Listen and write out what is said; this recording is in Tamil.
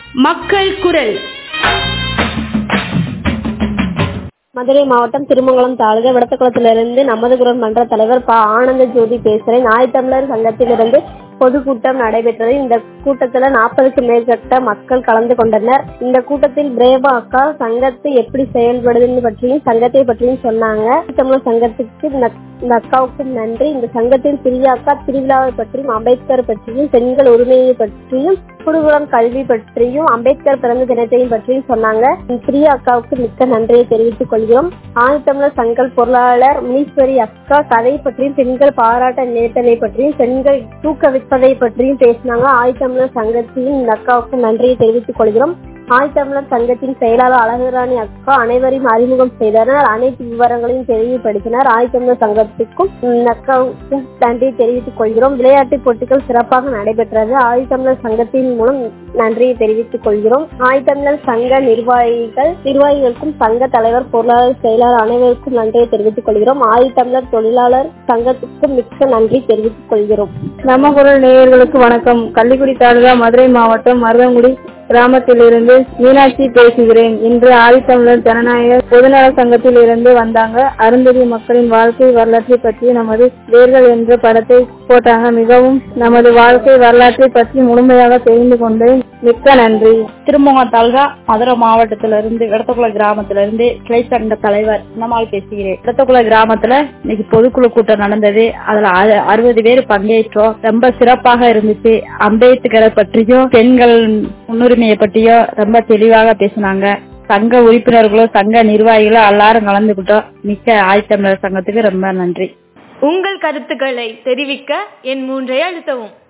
மக்கள் குரல் மதுரை மாவட்டம் திருமங்கலம் தாலுகா விடத்தக்குளத்திலிருந்து நமது குரல் மன்ற தலைவர் ப ஆனந்த ஜோதி பேசுறேன் ஞாயிற்றமிழர் சங்கத்திலிருந்து பொதுக்கூட்டம் நடைபெற்றது இந்த கூட்டத்துல நாற்பதுக்கு மேற்பட்ட மக்கள் கலந்து கொண்டனர் இந்த கூட்டத்தில் பிரேமா அக்கா சங்கத்து எப்படி செயல்படுதுன்னு பற்றியும் சங்கத்தை பற்றியும் சொன்னாங்க தமிழர் சங்கத்துக்கு இந்த- இந்த அக்காவுக்கும் நன்றி இந்த சங்கத்தின் பிரியா அக்கா திருவிழாவை பற்றியும் அம்பேத்கர் பற்றியும் பெண்கள் உரிமையை பற்றியும் குருகுலம் கல்வி பற்றியும் அம்பேத்கர் பிறந்த தினத்தையும் பற்றியும் சொன்னாங்க பிரியா அக்காவுக்கு மிக்க நன்றியை தெரிவித்துக் கொள்கிறோம் ஆதித்தமிழர் சங்கல் பொருளாளர் முனீஸ்வரி அக்கா கதை பற்றியும் பெண்கள் பாராட்ட நினைத்தலை பற்றியும் பெண்கள் தூக்க வைப்பதை பற்றியும் பேசினாங்க ஆதித்தமிழர் சங்கத்தையும் இந்த அக்காவுக்கு நன்றியை தெரிவித்துக் கொள்கிறோம் ஆதித்தமிழர் சங்கத்தின் செயலாளர் அழகுராணி அக்கா அனைவரையும் அறிமுகம் செய்தனர் அனைத்து விவரங்களையும் தெளிவுபடுத்தினர் ஆதித்தமிழர் சங்கத்துக்கும் இந்த அக்காவுக்கும் நன்றியை தெரிவித்துக் கொள்கிறோம் விளையாட்டுப் போட்டிகள் சிறப்பாக நடைபெற்றது ஆதித்தமிழர் சங்கத்தின் மூலம் நன்றியை தெரிவித்துக் கொள்கிறோம் ஆதித்தமிழர் சங்க நிர்வாகிகள் நிர்வாகிகளுக்கும் சங்க தலைவர் பொருளாளர் செயலாளர் அனைவருக்கும் நன்றியை தெரிவித்துக் கொள்கிறோம் ஆதித்தமிழர் தொழிலாளர் சங்கத்துக்கும் மிக்க நன்றி தெரிவித்துக் கொள்கிறோம் நம்ம குரல் நேயர்களுக்கு வணக்கம் கள்ளிக்குடி தாலுகா மதுரை மாவட்டம் மருதங்குடி கிராமத்திலிருந்து மீனாட்சி பேசுகிறேன் இன்று ஆதித்தமிழர் ஜனநாயக பொதுநல சங்கத்தில் இருந்து வந்தாங்க அருந்ததி மக்களின் வாழ்க்கை வரலாற்றை பற்றி நமது வேர்கள் என்ற படத்தை போட்டாங்க மிகவும் நமது வாழ்க்கை வரலாற்றை பற்றி முழுமையாக தெரிந்து கொண்டேன் மிக்க நன்றி திருமங்கலம் தாலுகா மதுரை மாவட்டத்திலிருந்து விடத்தக்குள கிராமத்துல இருந்து கிளை சங்க தலைவர் நம்மால் பேசுகிறேன் விடத்தக்குள கிராமத்துல இன்னைக்கு பொதுக்குழு கூட்டம் நடந்தது அதுல அறு- அறுபது பேர் பங்கேற்றோம் ரொம்ப சிறப்பாக இருந்துச்சு அம்பேத்கரை பற்றியும் பெண்கள் முன்னுரிமையை பற்றியும் ரொம்ப தெளிவாக பேசினாங்க சங்க உறுப்பினர்களும் சங்க நிர்வாகிகளும் எல்லாரும் கலந்துகிட்டோம் மிக்க ஆய்த்தமிழர் சங்கத்துக்கு ரொம்ப நன்றி உங்கள் கருத்துக்களை தெரிவிக்க என் மூன்றை அழுத்தவும்